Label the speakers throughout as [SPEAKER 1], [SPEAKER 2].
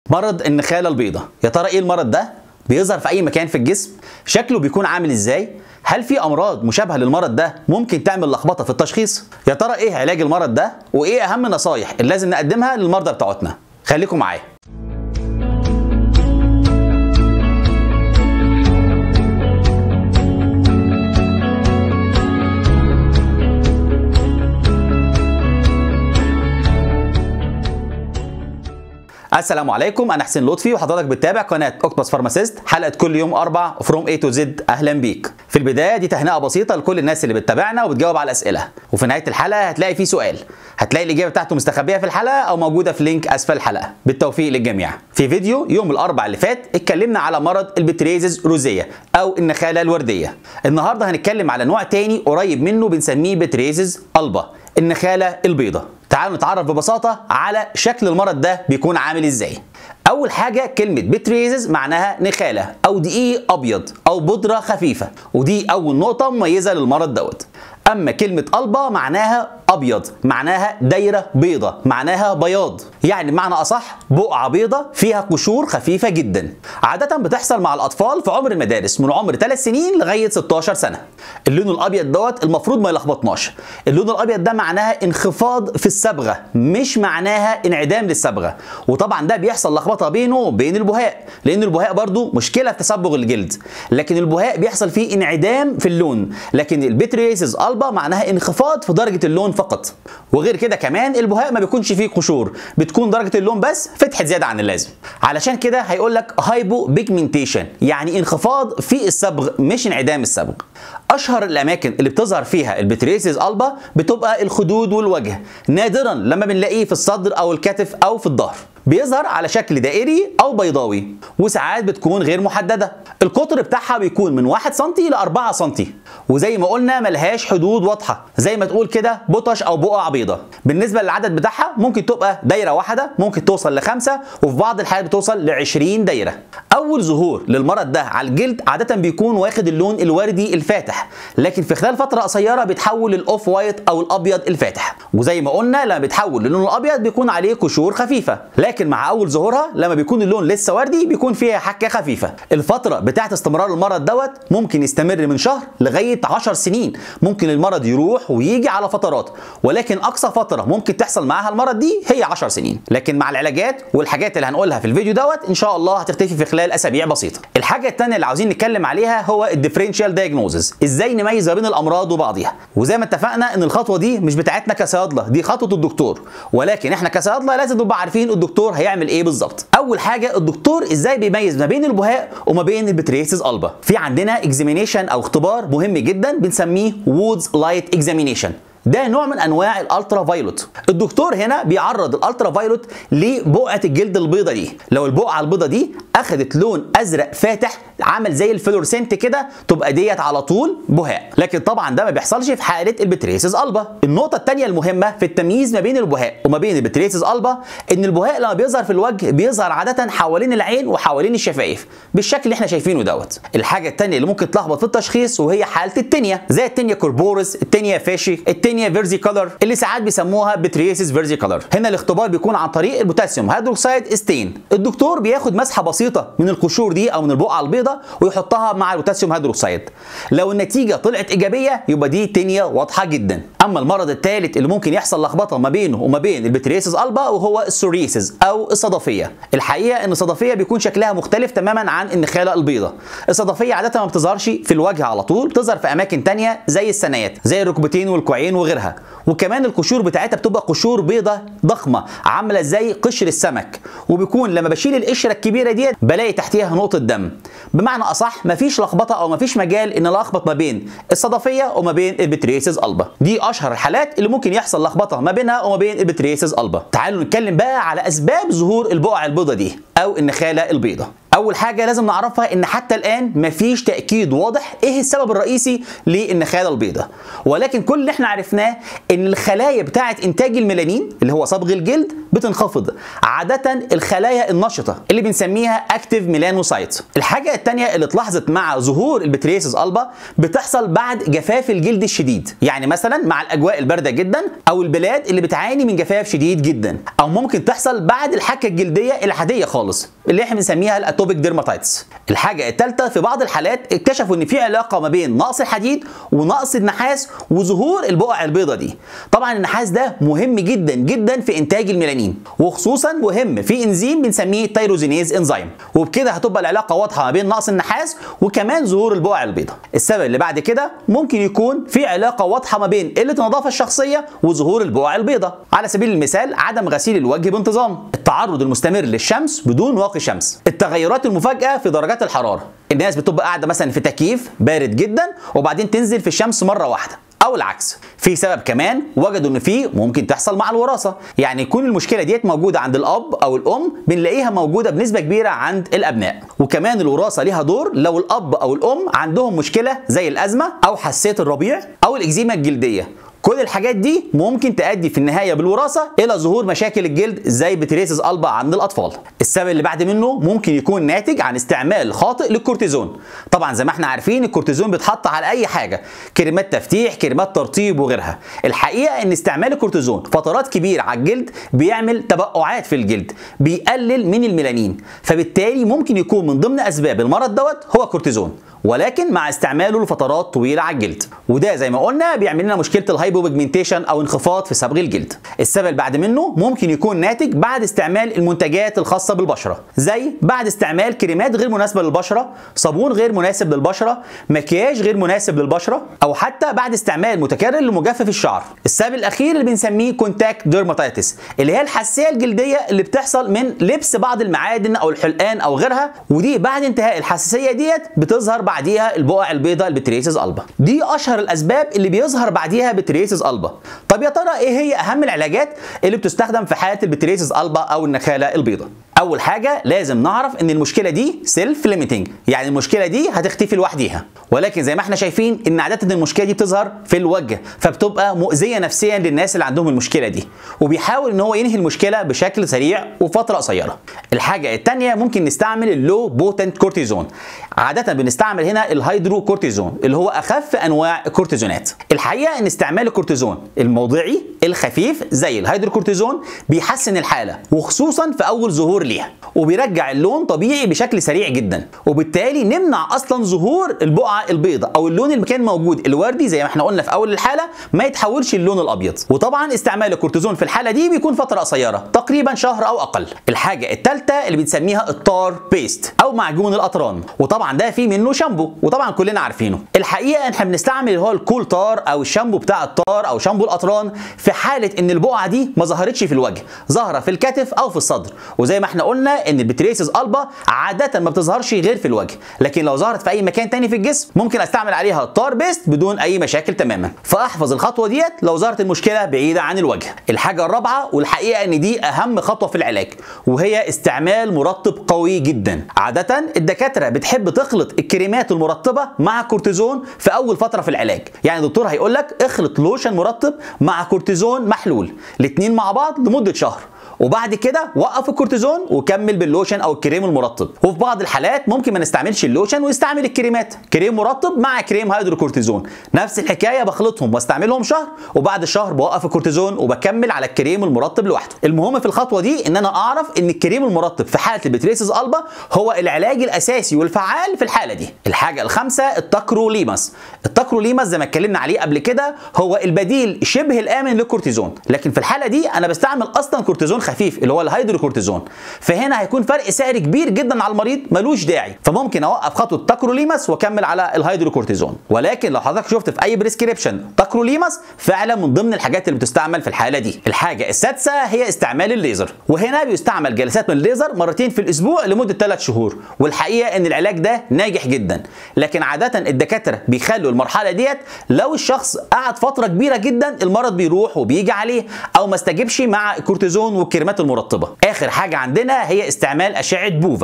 [SPEAKER 1] مرض النخاله البيضاء يا ترى ايه المرض ده بيظهر في اي مكان في الجسم شكله بيكون عامل ازاي هل في امراض مشابهه للمرض ده ممكن تعمل لخبطه في التشخيص يا ترى ايه علاج المرض ده وايه اهم النصايح اللي لازم نقدمها للمرضى بتوعتنا خليكم معايا السلام عليكم انا حسين لطفي وحضرتك بتتابع قناه اوكتوباس فارماسيست حلقه كل يوم اربع فروم اي تو زد اهلا بيك في البدايه دي تهنئه بسيطه لكل الناس اللي بتتابعنا وبتجاوب على الاسئله وفي نهايه الحلقه هتلاقي فيه سؤال هتلاقي الاجابه بتاعته مستخبيه في الحلقه او موجوده في لينك اسفل الحلقه بالتوفيق للجميع في فيديو يوم الاربع اللي فات اتكلمنا على مرض البتريزز روزيه او النخاله الورديه النهارده هنتكلم على نوع تاني قريب منه بنسميه بتريزز البا النخاله البيضاء تعالوا نتعرف ببساطه على شكل المرض ده بيكون عامل ازاي اول حاجه كلمه بتريزز معناها نخاله او دقيق ابيض او بودره خفيفه ودي اول نقطه مميزه للمرض دوت اما كلمه البا معناها ابيض معناها دايره بيضه معناها بياض يعني بمعنى اصح بقعه بيضه فيها قشور خفيفه جدا عاده بتحصل مع الاطفال في عمر المدارس من عمر 3 سنين لغايه 16 سنه اللون الابيض دوت المفروض ما يلخبطناش اللون الابيض ده معناها انخفاض في الصبغه مش معناها انعدام للصبغه وطبعا ده بيحصل لخبطه بينه وبين البهاء لان البهاء برضو مشكله في تصبغ الجلد لكن البهاء بيحصل فيه انعدام في اللون لكن البتريسز البا معناها انخفاض في درجه اللون فقط وغير كده كمان البهاء ما بيكونش فيه قشور بتكون درجه اللون بس فتحت زياده عن اللازم علشان كده هيقول لك هايبو بيجمنتيشن يعني انخفاض في الصبغ مش انعدام الصبغ اشهر الاماكن اللي بتظهر فيها البتريسز البا بتبقى الخدود والوجه نادرا لما بنلاقيه في الصدر او الكتف او في الظهر بيظهر على شكل دائري او بيضاوي وساعات بتكون غير محدده القطر بتاعها بيكون من 1 سم ل 4 سم وزي ما قلنا ملهاش حدود واضحه زي ما تقول كده بطش او بقع بيضه بالنسبه للعدد بتاعها ممكن تبقى دايره واحده ممكن توصل لخمسه وفي بعض الحالات بتوصل ل 20 دايره اول ظهور للمرض ده على الجلد عاده بيكون واخد اللون الوردي الفاتح لكن في خلال فتره قصيره بيتحول للاوف وايت او الابيض الفاتح وزي ما قلنا لما بيتحول للون الابيض بيكون عليه قشور خفيفه لكن مع اول ظهورها لما بيكون اللون لسه وردي بيكون فيها حكه خفيفه الفتره بتاعه استمرار المرض دوت ممكن يستمر من شهر لغايه 10 سنين ممكن المرض يروح ويجي على فترات ولكن اقصى فتره ممكن تحصل معاها المرض دي هي 10 سنين لكن مع العلاجات والحاجات اللي هنقولها في الفيديو دوت ان شاء الله هتختفي في خلال اسابيع بسيطه الحاجه الثانيه اللي عاوزين نتكلم عليها هو الديفرنشال دايجنوزز ازاي نميز ما بين الامراض وبعضها وزي ما اتفقنا ان الخطوه دي مش بتاعتنا كصيادله دي خطوه الدكتور ولكن احنا كصيادله لازم نبقى عارفين الدكتور هيعمل ايه بالظبط اول حاجه الدكتور ازاي بيميز ما بين البهاء وما بين البتريسز البا في عندنا اكزامينيشن او اختبار مهم جدا بنسميه وودز لايت اكزامينيشن ده نوع من انواع الالترا فايلوت الدكتور هنا بيعرض الالترا فايلوت لبقعه الجلد البيضه دي لو البقعه البيضه دي اخذت لون ازرق فاتح عمل زي الفلورسنت كده تبقى ديت على طول بهاء لكن طبعا ده ما بيحصلش في حاله البتريسز البا النقطه الثانيه المهمه في التمييز ما بين البهاء وما بين البتريسز البا ان البهاء لما بيظهر في الوجه بيظهر عاده حوالين العين وحوالين الشفايف بالشكل اللي احنا شايفينه دوت الحاجه الثانيه اللي ممكن تلخبط في التشخيص وهي حاله التنيه زي التنيه كوربورس التنيه فاشي التنيه فيرزي كولر اللي ساعات بيسموها بتريسز فيرزي كولر هنا الاختبار بيكون عن طريق البوتاسيوم هيدروكسيد استين الدكتور بياخد مسحه بسيطه من القشور دي او من البقعه البيضاء ويحطها مع البوتاسيوم هيدروكسيد لو النتيجه طلعت ايجابيه يبقى دي تنيه واضحه جدا اما المرض الثالث اللي ممكن يحصل لخبطه ما بينه وما بين البتريسز البا وهو السوريسز او الصدفيه الحقيقه ان الصدفيه بيكون شكلها مختلف تماما عن النخاله البيضاء الصدفيه عاده ما بتظهرش في الوجه على طول بتظهر في اماكن تانية زي الثنايات زي الركبتين والكوعين وغيرها وكمان القشور بتاعتها بتبقى قشور بيضة ضخمة عاملة زي قشر السمك وبيكون لما بشيل القشرة الكبيرة ديت بلاقي تحتيها نقطة دم بمعنى أصح مفيش لخبطة أو مفيش مجال إن ألخبط ما بين الصدفية وما بين البتريسز ألبا دي أشهر الحالات اللي ممكن يحصل لخبطة ما بينها وما بين البتريسز ألبا تعالوا نتكلم بقى على أسباب ظهور البقع البيضة دي أو النخالة البيضة اول حاجه لازم نعرفها ان حتى الان مفيش تاكيد واضح ايه السبب الرئيسي للنخاله البيضاء ولكن كل اللي احنا عرفناه ان الخلايا بتاعه انتاج الميلانين اللي هو صبغ الجلد بتنخفض عاده الخلايا النشطه اللي بنسميها اكتيف ميلانوسايت الحاجه الثانيه اللي اتلاحظت مع ظهور البتريسز البا بتحصل بعد جفاف الجلد الشديد يعني مثلا مع الاجواء البارده جدا او البلاد اللي بتعاني من جفاف شديد جدا او ممكن تحصل بعد الحكه الجلديه العاديه خالص اللي احنا بنسميها الاتوبيك ديرماتايتس الحاجه الثالثه في بعض الحالات اكتشفوا ان في علاقه ما بين نقص الحديد ونقص النحاس وظهور البقع البيضاء دي طبعا النحاس ده مهم جدا جدا في انتاج الميلانين وخصوصا مهم في انزيم بنسميه تيروزينيز انزيم وبكده هتبقى العلاقه واضحه ما بين نقص النحاس وكمان ظهور البقع البيضاء السبب اللي بعد كده ممكن يكون في علاقه واضحه ما بين قله النظافه الشخصيه وظهور البقع البيضاء على سبيل المثال عدم غسيل الوجه بانتظام التعرض المستمر للشمس بدون واقي شمس التغيرات المفاجئه في درجات الحراره الناس بتبقى قاعده مثلا في تكييف بارد جدا وبعدين تنزل في الشمس مره واحده او العكس في سبب كمان وجدوا ان في ممكن تحصل مع الوراثه يعني يكون المشكله ديت موجوده عند الاب او الام بنلاقيها موجوده بنسبه كبيره عند الابناء وكمان الوراثه ليها دور لو الاب او الام عندهم مشكله زي الازمه او حساسيه الربيع او الاكزيما الجلديه كل الحاجات دي ممكن تؤدي في النهايه بالوراثه الى ظهور مشاكل الجلد زي بتريسز البا عند الاطفال السبب اللي بعد منه ممكن يكون ناتج عن استعمال خاطئ للكورتيزون طبعا زي ما احنا عارفين الكورتيزون بيتحط على اي حاجه كريمات تفتيح كريمات ترطيب وغيرها الحقيقه ان استعمال الكورتيزون فترات كبيره على الجلد بيعمل تبقعات في الجلد بيقلل من الميلانين فبالتالي ممكن يكون من ضمن اسباب المرض دوت هو كورتيزون ولكن مع استعماله لفترات طويله على الجلد وده زي ما قلنا بيعمل لنا مشكله الهايبوبيجمنتيشن او انخفاض في صبغ الجلد السبب بعد منه ممكن يكون ناتج بعد استعمال المنتجات الخاصه بالبشره زي بعد استعمال كريمات غير مناسبه للبشره صابون غير مناسب للبشره مكياج غير مناسب للبشره او حتى بعد استعمال متكرر لمجفف الشعر السبب الاخير اللي بنسميه كونتاكت ديرماتيتس اللي هي الحساسيه الجلديه اللي بتحصل من لبس بعض المعادن او الحلقان او غيرها ودي بعد انتهاء الحساسيه ديت بتظهر بعديها البقع البيضاء البتريسز البا دي اشهر الاسباب اللي بيظهر بعديها بتريسز البا طب يا ترى ايه هي اهم العلاجات اللي بتستخدم في حاله البتريسز البا او النخاله البيضاء اول حاجه لازم نعرف ان المشكله دي سيلف ليميتنج يعني المشكله دي هتختفي لوحديها ولكن زي ما احنا شايفين ان عاده المشكله دي بتظهر في الوجه فبتبقى مؤذيه نفسيا للناس اللي عندهم المشكله دي وبيحاول ان هو ينهي المشكله بشكل سريع وفتره قصيره الحاجه الثانيه ممكن نستعمل اللو بوتنت كورتيزون عاده بنستعمل هنا الهيدرو كورتيزون اللي هو اخف انواع الكورتيزونات الحقيقه ان استعمال الكورتيزون الموضعي الخفيف زي الهيدروكورتيزون بيحسن الحاله وخصوصا في اول ظهور ليها وبيرجع اللون طبيعي بشكل سريع جدا وبالتالي نمنع اصلا ظهور البقعه البيضاء او اللون اللي كان موجود الوردي زي ما احنا قلنا في اول الحاله ما يتحولش اللون الابيض وطبعا استعمال الكورتيزون في الحاله دي بيكون فتره قصيره تقريبا شهر او اقل الحاجه الثالثه اللي بنسميها التار بيست او معجون الاطران وطبعا ده فيه منه شامبو وطبعا كلنا عارفينه الحقيقه احنا بنستعمل اللي هو الكول تار او الشامبو بتاع التار او شامبو الاطران في حاله ان البقعه دي ما ظهرتش في الوجه ظاهره في الكتف او في الصدر وزي ما احنا قلنا ان البتريسز البا عاده ما بتظهرش غير في الوجه لكن لو ظهرت في اي مكان تاني في الجسم ممكن استعمل عليها التار بيست بدون اي مشاكل تماما فاحفظ الخطوه ديت لو ظهرت المشكله بعيده عن الوجه الحاجه الرابعه والحقيقه ان دي اهم خطوه في العلاج وهي استعمال مرطب قوي جدا عاده الدكاتره بتحب تخلط الكريمات المرطبه مع كورتيزون في اول فتره في العلاج يعني الدكتور هيقول لك اخلط لوشن مرطب مع كورتيزون محلول الاثنين مع بعض لمده شهر وبعد كده وقف الكورتيزون وكمل باللوشن او الكريم المرطب وفي بعض الحالات ممكن ما نستعملش اللوشن ونستعمل الكريمات كريم مرطب مع كريم هيدروكورتيزون نفس الحكايه بخلطهم واستعملهم شهر وبعد الشهر بوقف الكورتيزون وبكمل على الكريم المرطب لوحده المهم في الخطوه دي ان انا اعرف ان الكريم المرطب في حاله البتريسز البا هو العلاج الاساسي والفعال في الحاله دي الحاجه الخامسه التاكروليماس التاكروليماس زي ما اتكلمنا عليه قبل كده هو البديل شبه الامن للكورتيزون لكن في الحاله دي انا بستعمل اصلا كورتيزون خفيف اللي هو الهيدروكورتيزون فهنا هيكون فرق سعر كبير جدا على المريض ملوش داعي فممكن اوقف خطوه تاكروليماس واكمل على الهيدروكورتيزون ولكن لو حضرتك شفت في اي بريسكريبشن تاكروليماس فعلا من ضمن الحاجات اللي بتستعمل في الحاله دي الحاجه السادسه هي استعمال الليزر وهنا بيستعمل جلسات من الليزر مرتين في الاسبوع لمده 3 شهور والحقيقه ان العلاج ده ناجح جدا لكن عاده الدكاتره بيخلوا المرحله ديت لو الشخص قعد فتره كبيره جدا المرض بيروح وبيجي عليه او ما استجبش مع الكورتيزون والكريمات المرطبه اخر حاجه عندنا هي استعمال اشعه بوفا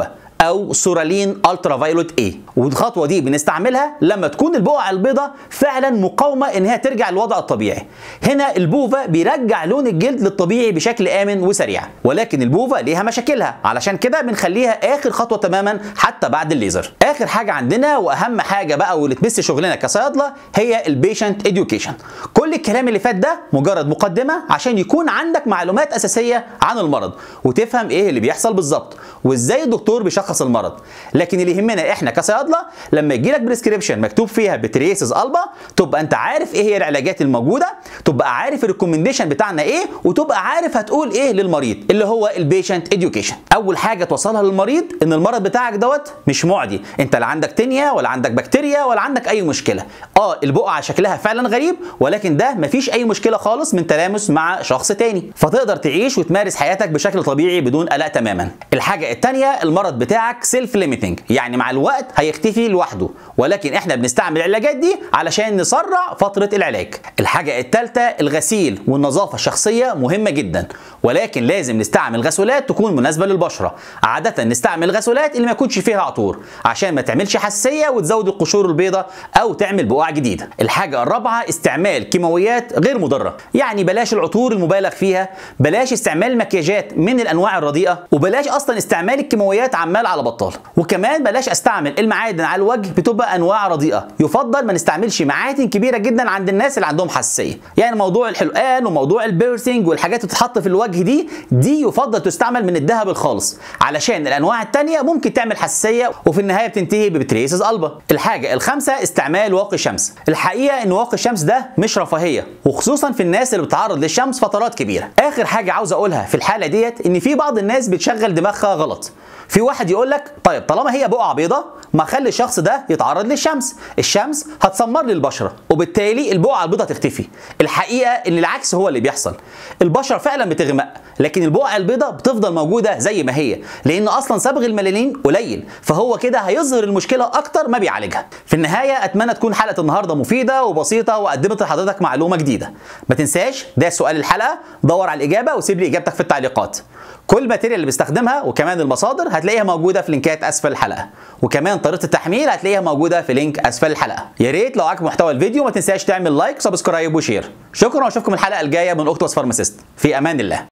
[SPEAKER 1] او سورالين الترا فايولوت اي والخطوه دي بنستعملها لما تكون البقع البيضاء فعلا مقاومه ان هي ترجع للوضع الطبيعي هنا البوفا بيرجع لون الجلد للطبيعي بشكل امن وسريع ولكن البوفا ليها مشاكلها علشان كده بنخليها اخر خطوه تماما حتى بعد الليزر اخر حاجه عندنا واهم حاجه بقى واللي تمس شغلنا كصيادله هي البيشنت اديوكيشن كل الكلام اللي فات ده مجرد مقدمه عشان يكون عندك معلومات اساسيه عن المرض وتفهم ايه اللي بيحصل بالظبط وازاي الدكتور بيشخص المرض لكن اللي يهمنا احنا كصيادله لما يجي لك بريسكريبشن مكتوب فيها بتريسز البا تبقى انت عارف ايه هي العلاجات الموجوده تبقى عارف الريكومنديشن بتاعنا ايه وتبقى عارف هتقول ايه للمريض اللي هو البيشنت اديوكيشن اول حاجه توصلها للمريض ان المرض بتاعك دوت مش معدي انت لا عندك تنيا ولا عندك بكتيريا ولا عندك اي مشكله اه البقعه شكلها فعلا غريب ولكن ده مفيش اي مشكله خالص من تلامس مع شخص تاني فتقدر تعيش وتمارس حياتك بشكل طبيعي بدون قلق تماما الحاجه الثانيه المرض بتاعك سيلف ليميتنج يعني مع الوقت هيختفي لوحده ولكن احنا بنستعمل العلاجات دي علشان نسرع فتره العلاج الحاجه الثالثه الغسيل والنظافه الشخصيه مهمه جدا ولكن لازم نستعمل غسولات تكون مناسبه للبشره عاده نستعمل غسولات اللي ما يكونش فيها عطور عشان ما تعملش حساسيه وتزود القشور البيضاء او تعمل بقع جديده الحاجه الرابعه استعمال كيماويات غير مضره يعني بلاش العطور المبالغ فيها بلاش استعمال مكياجات من الانواع الرديئه وبلاش اصلا استعمال الكيماويات عمال على بطال وكمان بلاش استعمل المعادن على الوجه بتبقى انواع رديئه يفضل ما نستعملش معادن كبيره جدا عند الناس اللي عندهم حساسيه يعني موضوع الحلقان وموضوع البيرسينج والحاجات اللي بتتحط في الوجه دي دي يفضل تستعمل من الذهب الخالص علشان الانواع التانية ممكن تعمل حساسيه وفي النهايه بتنتهي ببتريسز البا الحاجه الخامسه استعمال واقي شمس الحقيقه ان واقي الشمس ده مش رفاهيه وخصوصا في الناس اللي بتتعرض للشمس فترات كبيره اخر حاجه عاوز اقولها في الحاله ديت ان في بعض الناس بتشغل دماغها غلط في واحد يقول لك طيب طالما هي بقعه بيضه ما خلي الشخص ده يتعرض للشمس الشمس هتسمر لي البشره وبالتالي البقعه البيضاء تختفي الحقيقه ان العكس هو اللي بيحصل البشره فعلا بتغمق لكن البقعه البيضاء بتفضل موجوده زي ما هي لان اصلا صبغ الميلانين قليل فهو كده هيظهر المشكله اكتر ما بيعالجها في النهايه اتمنى تكون حلقه النهارده مفيده وبسيطه وقدمت لحضرتك معلومه جديده ما تنساش ده سؤال الحلقه دور على الاجابه وسيب لي اجابتك في التعليقات كل الماتيريال اللي بستخدمها وكمان المصادر هتلاقيها موجوده في لينكات اسفل الحلقه وكمان طريقه التحميل هتلاقيها موجوده في لينك اسفل الحلقه يا ريت لو عجبك محتوى الفيديو ما تنساش تعمل لايك وسبسكرايب وشير شكرا واشوفكم الحلقه الجايه من اوكتوس فارماسيست في امان الله